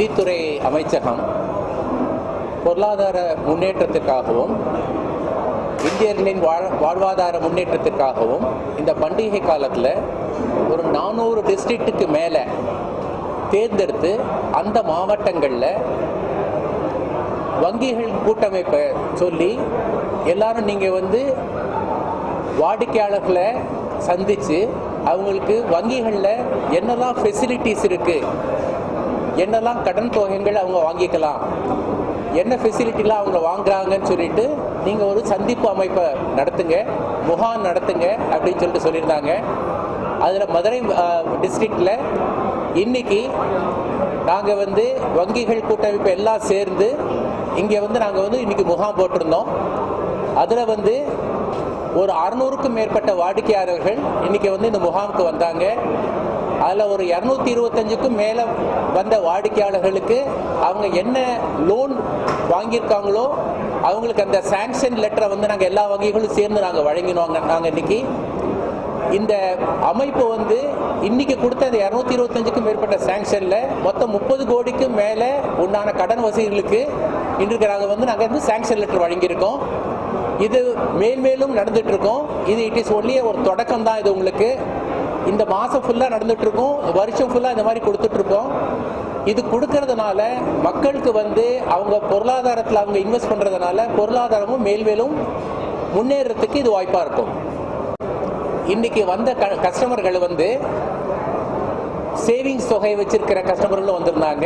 நிதித்துறை அமைச்சகம் பொருளாதார முன்னேற்றத்திற்காகவும் இந்தியர்களின் வாழ் வாழ்வாதார முன்னேற்றத்திற்காகவும் இந்த பண்டிகை காலத்தில் ஒரு நானூறு டிஸ்ட்ரிக்ட்டுக்கு மேலே தேர்ந்தெடுத்து அந்த மாவட்டங்களில் வங்கிகள் கூட்டமைப்பை சொல்லி எல்லாரும் நீங்கள் வந்து வாடிக்கையாளர்களை சந்தித்து அவங்களுக்கு வங்கிகளில் என்னெல்லாம் ஃபெசிலிட்டிஸ் இருக்குது என்னெல்லாம் கடன் தொகைகள் அவங்க வாங்கிக்கலாம் என்ன ஃபெசிலிட்டிலாம் அவங்க வாங்குறாங்கன்னு சொல்லிட்டு நீங்கள் ஒரு சந்திப்பு அமைப்பை நடத்துங்க முகாம் நடத்துங்க அப்படின்னு சொல்லிட்டு சொல்லியிருந்தாங்க அதில் மதுரை டிஸ்ட்ரிக்டில் இன்னைக்கு நாங்கள் வந்து வங்கிகள் கூட்டமைப்பு எல்லாம் சேர்ந்து இங்கே வந்து நாங்கள் வந்து இன்னைக்கு முகாம் போட்டிருந்தோம் அதில் வந்து ஒரு அறுநூறுக்கும் மேற்பட்ட வாடிக்கையாளர்கள் இன்னைக்கு வந்து இந்த முகாமுக்கு வந்தாங்க அதில் ஒரு இரநூத்தி இருபத்தஞ்சுக்கும் மேலே வந்த வாடிக்கையாளர்களுக்கு அவங்க என்ன லோன் வாங்கியிருக்காங்களோ அவங்களுக்கு அந்த சாங்ஷன் லெட்டரை வந்து நாங்கள் எல்லா வங்கிகளும் சேர்ந்து நாங்கள் வழங்கினோம் நாங்கள் இன்னைக்கு இந்த அமைப்பு வந்து இன்னைக்கு கொடுத்த அந்த இரநூத்தி இருபத்தஞ்சுக்கும் மேற்பட்ட சாங்ஷனில் மொத்தம் முப்பது கோடிக்கும் மேலே உண்டான கடன் வசதிகளுக்கு இன்றைக்கு நாங்கள் வந்து நாங்கள் வந்து சாங்ஷன் லெட்டர் வழங்கியிருக்கோம் இது மேல்மேலும் நடந்துட்டு இருக்கோம் இது இட் இஸ் ஒன்லி ஒரு தொடக்கம் தான் இது உங்களுக்கு இந்த மாதம் ஃபுல்லாக நடந்துட்டு இருக்கோம் வருஷம் ஃபுல்லாக இந்த மாதிரி கொடுத்துட்டு இருக்கோம் இது கொடுக்கறதுனால மக்களுக்கு வந்து அவங்க பொருளாதாரத்தில் அவங்க இன்வெஸ்ட் பண்ணுறதுனால பொருளாதாரமும் மேல்மேலும் முன்னேறதுக்கு இது வாய்ப்பாக இருக்கும் இன்னைக்கு வந்த க கஸ்டமர்கள் வந்து சேவிங்ஸ் தொகை வச்சிருக்கிற கஸ்டமர்களும் வந்திருந்தாங்க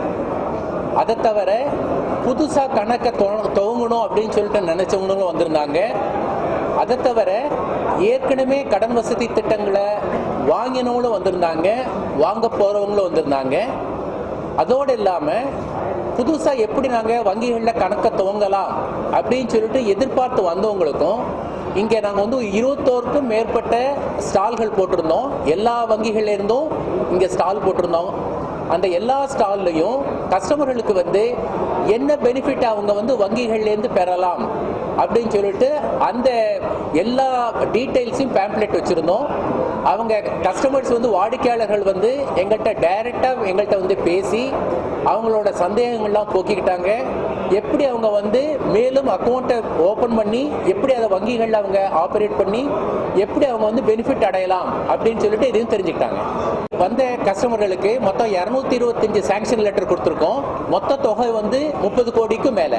அதை தவிர புதுசாக கணக்கை தொ- துவங்கணும் அப்படின்னு சொல்லிட்டு நினைச்சவங்களும் வந்திருந்தாங்க அதை தவிர ஏற்கனவே கடன் வசதி திட்டங்களை வாங்கினவங்களும் வந்திருந்தாங்க வாங்க போகிறவங்களும் வந்திருந்தாங்க அதோடு இல்லாமல் புதுசாக எப்படி நாங்கள் வங்கிகளில் கணக்கை துவங்கலாம் அப்படின்னு சொல்லிட்டு எதிர்பார்த்து வந்தவங்களுக்கும் இங்கே நாங்கள் வந்து இருபத்தோருக்கும் மேற்பட்ட ஸ்டால்கள் போட்டிருந்தோம் எல்லா வங்கிகள்ல இருந்தும் இங்கே ஸ்டால் போட்டிருந்தோம் அந்த எல்லா ஸ்டால்லையும் கஸ்டமர்களுக்கு வந்து என்ன பெனிஃபிட் அவங்க வந்து வங்கிகள்லேருந்து பெறலாம் அப்படின்னு சொல்லிட்டு அந்த எல்லா டீட்டெயில்ஸையும் பேம்ப்ளெட் வச்சுருந்தோம் அவங்க கஸ்டமர்ஸ் வந்து வாடிக்கையாளர்கள் வந்து எங்கள்கிட்ட டைரெக்டாக எங்கள்கிட்ட வந்து பேசி அவங்களோட சந்தேகங்கள்லாம் போக்கிக்கிட்டாங்க எப்படி அவங்க வந்து மேலும் அக்கௌண்ட்டை ஓப்பன் பண்ணி எப்படி அதை வங்கிகளில் அவங்க ஆப்ரேட் பண்ணி எப்படி அவங்க வந்து பெனிஃபிட் அடையலாம் அப்படின்னு சொல்லிட்டு இதையும் தெரிஞ்சுக்கிட்டாங்க வந்த கஸ்டமர்களுக்கு மொத்தம் இரநூத்தி இருபத்தஞ்சு சாங்ஷன் லெட்டர் கொடுத்துருக்கோம் மொத்த தொகை வந்து முப்பது கோடிக்கும் மேலே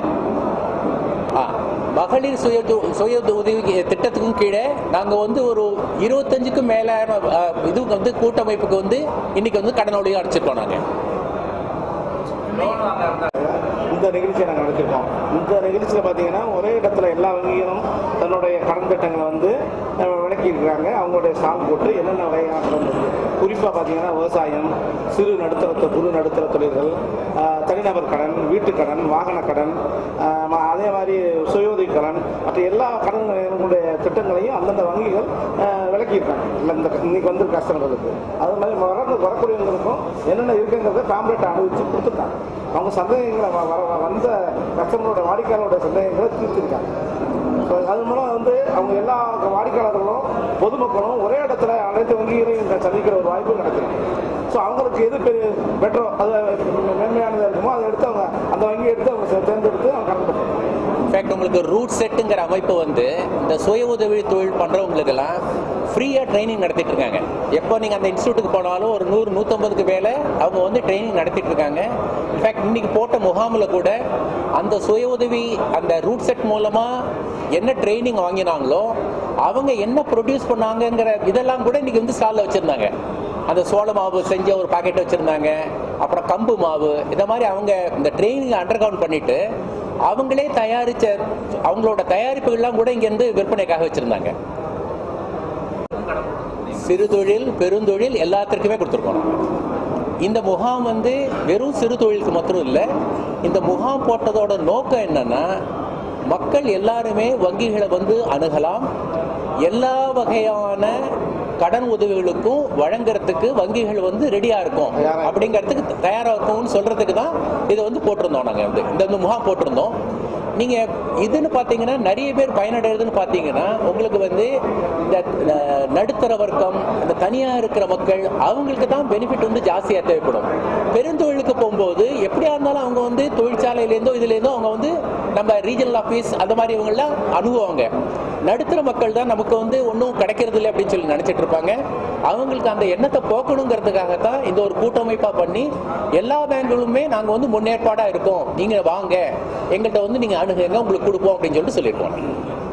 ஆ மகளிர் சுய சுய உதவி திட்டத்துக்கும் கீழே நாங்கள் வந்து ஒரு இருபத்தஞ்சுக்கும் மேலான ஆ, இது வந்து கூட்டமைப்புக்கு வந்து இன்னைக்கு வந்து கடனுடைய அடிச்சிருக்கோம் நாங்கள் இந்த நிகழ்ச்சியை நாங்கள் நடத்திருக்கோம் இந்த நிகழ்ச்சியில் பார்த்தீங்கன்னா ஒரே இடத்துல எல்லா வங்கிகளும் தன்னுடைய கடன் திட்டங்களை வந்து அஹ், விளக்கி இருக்கிறாங்க அவங்களுடைய ஸ்டால் போட்டு என்னென்ன வகையான கடன் இருக்கு குறிப்பாக பார்த்தீங்கன்னா விவசாயம் சிறு நடுத்தர தொ- குறு நடுத்தர தொழில்கள் அஹ், தனிநபர் கடன் வீட்டுக் கடன் வாகன கடன் அஹ், ம- அதே மாதிரி சுய உதவி கடன் மற்ற எல்லா கடன்களுடைய திட்டங்களையும் அந்தந்த வங்கிகள் அஹ், விளக்கியிருக்காங்க இல்லை இந்த இன்னைக்கு வந்து கஸ்டமர்களுக்கு அது மாதிரி வர வரக்கூடியவங்களுக்கும் என்னென்ன இருக்குங்கிறத பேம்ப்ளெட் அனுபவிச்சு கொடுத்துருக்காங்க அவங்க சந்தேகங்களை வ- வர வ- வந்த கஸ்டமரோட வாடிக்கையாளரோட சந்தேகங்களை தீர்த்திருக்காங்க ஸோ அது மூலம் வந்து அவங்க எல்லா வாடிக்கையாளர்களும் பொதுமக்களும் ஒரே இடத்துல அனைத்து வங்கிகளையும் சந்திக்கிற ஒரு வாய்ப்பு கிடைக்கும் ஸோ அவங்களுக்கு எது பெரிய பெட்டரோ அது மேன்மையானதாக இருக்குமோ அதை எடுத்து அவங்க அந்த வங்கியை எடுத்து அவங்க சே- தேர்ந்தெடுத்து அவங்க கடன் பண்ணுறாங்க இன்ஃபேக்ட் உங்களுக்கு ரூட் செட்டுங்கிற அமைப்பு வந்து இந்த சுய உதவி தொழில் பண்ணுறவங்களுக்கெல்லாம் ஃப்ரீயாக ட்ரைனிங் நடத்திட்டு இருக்காங்க எப்போ நீங்கள் அந்த இன்ஸ்டியூட்டுக்கு போனாலும் ஒரு நூறு நூற்றம்பதுக்கு மேலே அவங்க வந்து ட்ரைனிங் நடத்திட்டு இருக்காங்க இன்ஃபேக்ட் இன்னைக்கு போட்ட முகாமில் கூட அந்த சுய உதவி அந்த ரூட் செட் மூலமாக என்ன ட்ரைனிங் வாங்கினாங்களோ அவங்க என்ன ப்ரொடியூஸ் பண்ணாங்கங்கிற இதெல்லாம் கூட இன்னைக்கு வந்து ஸ்டாலில் வச்சுருந்தாங்க அந்த சோள மாவு செஞ்ச ஒரு பாக்கெட் வச்சுருந்தாங்க அப்புறம் கம்பு மாவு இந்த மாதிரி அவங்க இந்த ட்ரைனிங் அண்டர் கவுண்ட் பண்ணிட்டு அவங்களே தயாரிச்ச அவங்களோட தயாரிப்புகள்லாம் கூட இங்கேருந்து விற்பனைக்காக வச்சுருந்தாங்க சிறு தொழில் பெருந்தொழில் எல்லாத்திற்குமே கொடுத்துருக்கோம் நாங்க. இந்த முகாம் வந்து வெறும் சிறு தொழிலுக்கு மாத்திரம் இல்லை இந்த முகாம் போட்டதோட நோக்கம் என்னன்னா மக்கள் எல்லாருமே வங்கிகளை வந்து அணுகலாம் எல்லா வகையான கடன் உதவிகளுக்கும் வழங்குறதுக்கு வங்கிகள் வந்து ரெடியா இருக்கும் தயாரா அப்படிங்கிறதுக்கு தயாரா இருக்கும்னு சொல்றதுக்கு தான் இதை வந்து போட்டிருந்தோம் நாங்கள் வந்து இந்த இந்த முகாம் போட்டிருந்தோம் நீங்க இதுன்னு பாத்தீங்கன்னா நிறைய பேர் பயனடைறதுன்னு பாத்தீங்கன்னா உங்களுக்கு வந்து இந்த அஹ், நடுத்தர வர்க்கம் இந்த தனியா இருக்கிற மக்கள் அவங்களுக்கு தான் பெனிஃபிட் வந்து ஜாஸ்தியா தேவைப்படும் பெருந்தொழிலுக்கு போகும்போது எப்படியா இருந்தாலும் அவங்க வந்து தொழிற்சாலையிலேருந்தோ இதுலேருந்தோ அவங்க வந்து நம்ம ரீஜனல் ஆஃபீஸ் அந்த மாதிரி இவங்கெல்லாம் அணுகுவாங்க நடுத்தர மக்கள் தான் நமக்கு வந்து ஒன்றும் கிடைக்கிறது இல்லை அப்படின்னு சொல்லி நினைச்சிட்டு இருப்பாங்க அவங்களுக்கு அந்த எண்ணத்தை போக்கணுங்கிறதுக்காக தான் இந்த ஒரு கூட்டமைப்பா பண்ணி எல்லா பேங்குகளுமே நாங்க வந்து முன்னேற்பாடா இருக்கோம் நீங்க வாங்க எங்கள்கிட்ட வந்து நீங்க அணுகுங்க உங்களுக்கு கொடுப்போம் அப்படின்னு சொல்லிட்டு சொல்லியிருக்கோம்